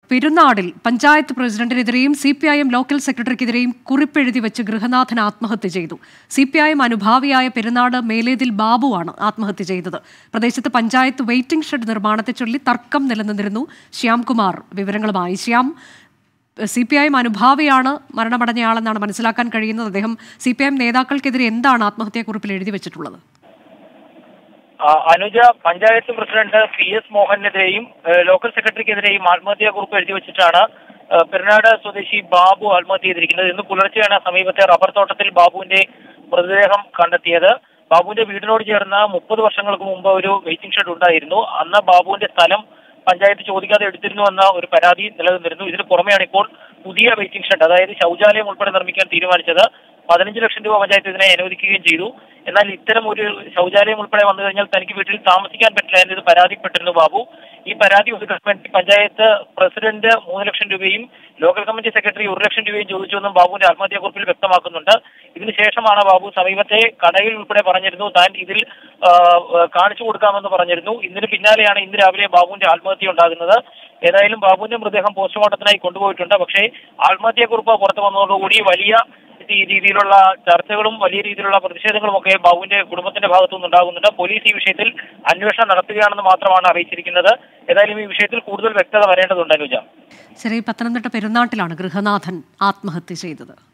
പെരുന്നാടിൽ പഞ്ചായത്ത് പ്രസിഡന്റിനെതിരെയും C P I M local സെക്രട്ടറിക്കെതിരെയും കുറിപ്പെഴുതി വെച്ച് ഗൃഹനാഥൻ ആത്മഹത്യ ചെയ്തു സി പി ഐ എം അനുഭാവിയായ പെരുന്നാട് മേലേതിൽ ബാബുവാണ് ആത്മഹത്യ ചെയ്തത് പ്രദേശത്ത് പഞ്ചായത്ത് വെയിറ്റിംഗ് ഷെഡ് നിർമ്മാണത്തെ ചൊല്ലി തർക്കം നിലനിന്നിരുന്നു ശ്യാംകുമാർ വിവരങ്ങളുമായി Shyam C P I M അനുഭാവിയാണ് മരണമടഞ്ഞയാളെന്നാണ് മനസ്സിലാക്കാൻ കഴിയുന്നത് അദ്ദേഹം സി പി ഐ എം നേതാക്കൾക്കെതിരെ എന്താണ് ആത്മഹത്യാക്കുറിപ്പിൽ എഴുതി വെച്ചിട്ടുള്ളത് ആ, Anuja panchayat president P S മോഹനെതിരെയും ഏഹ്, ലോക്കൽ സെക്രട്ടറിക്കെതിരെയും ആത്മഹത്യാ കുറിപ്പ് എഴുതി വെച്ചിട്ടാണ് ഏഹ്, പെരുന്നാട് സ്വദേശി ബാബു ആത്മഹത്യ ചെയ്തിരിക്കുന്നത് ഇന്ന് പുലർച്ചെയാണ് സമീപത്തെ റബ്ബർ തോട്ടത്തിൽ ബാബുവിന്റെ മൃതദേഹം കണ്ടെത്തിയത് ബാബുവിന്റെ വീടിനോട് ചേർന്ന് മുപ്പത് വർഷങ്ങൾക്ക് മുമ്പ് ഒരു വെയിറ്റിംഗ് ഷെഡ് ഉണ്ടായിരുന്നു അന്ന് ബാബുവിന്റെ സ്ഥലം പഞ്ചായത്ത് ചോദിക്കാതെ എടുത്തിരുന്നുവെന്ന ഒരു പരാതി നിലനിന്നിരുന്നു ഇതിന് പുറമെയാണ് ഇപ്പോൾ പുതിയ വെയിറ്റിംഗ് ഷെഡ് അതായത് ശൗചാലയം ഉൾപ്പെടെ നിർമ്മിക്കാൻ തീരുമാനിച്ചത് പതിനഞ്ച് ലക്ഷം രൂപ പഞ്ചായത്ത് ഇതിനെ അനുവദിക്കുകയും ചെയ്തു എന്നാൽ ഇത്തരം ഒരു ശൗചാലയം ഉൾപ്പെടെ വന്നു കഴിഞ്ഞാൽ തനിക്ക് വീട്ടിൽ താമസിക്കാൻ പറ്റില്ല എന്നത് പരാതിപ്പെട്ടിരുന്നു ബാബു ഈ പരാതി ഒതുക്കാൻ വേണ്ടി പഞ്ചായത്ത് പ്രസിഡന്റ് മൂന്ന് ലക്ഷം രൂപയും ലോക്കൽ കമ്മിറ്റി സെക്രട്ടറി ഒരു ലക്ഷം രൂപയും ചോദിച്ചുവെന്നും ബാബുവിന്റെ ആത്മഹത്യാക്കുറിപ്പിൽ വ്യക്തമാക്കുന്നുണ്ട് ഇതിനുശേഷമാണ് ബാബു സമീപത്തെ കടയിൽ ഉൾപ്പെടെ പറഞ്ഞിരുന്നു താൻ ഇതിൽ ആ, ആ, കാണിച്ചു കൊടുക്കാമെന്ന് പറഞ്ഞിരുന്നു ഇതിന് പിന്നാലെയാണ് ഇന്ന് രാവിലെ ബാബുവിന്റെ ആത്മഹത്യ ഉണ്ടാകുന്നത് ഏതായാലും ബാബുവിന്റെ മൃതദേഹം പോസ്റ്റ്മോർട്ടത്തിനായി കൊണ്ടുപോയിട്ടുണ്ട് പക്ഷേ ആത്മഹത്യാക്കുറിപ്പ് പുറത്തു വന്നതോടുകൂടി വലിയ ഈ രീതിയിലുള്ള ചർച്ചകളും വലിയ രീതിയിലുള്ള പ്രതിഷേധങ്ങളും ഒക്കെ ബാബുവിന്റെ കുടുംബത്തിന്റെ ഭാഗത്തു നിന്നുണ്ടാകുന്നുണ്ട് പോലീസ് ഈ വിഷയത്തിൽ അന്വേഷണം നടത്തുകയാണെന്ന് മാത്രമാണ് അറിയിച്ചിരിക്കുന്നത് ഏതായാലും ഈ വിഷയത്തിൽ കൂടുതൽ വ്യക്തത വരേണ്ടതുണ്ട് അനുജ ശരി പത്തനംതിട്ട പെരുന്നാട്ടിലാണ് ഗൃഹനാഥൻ ആത്മഹത്യ ചെയ്തത്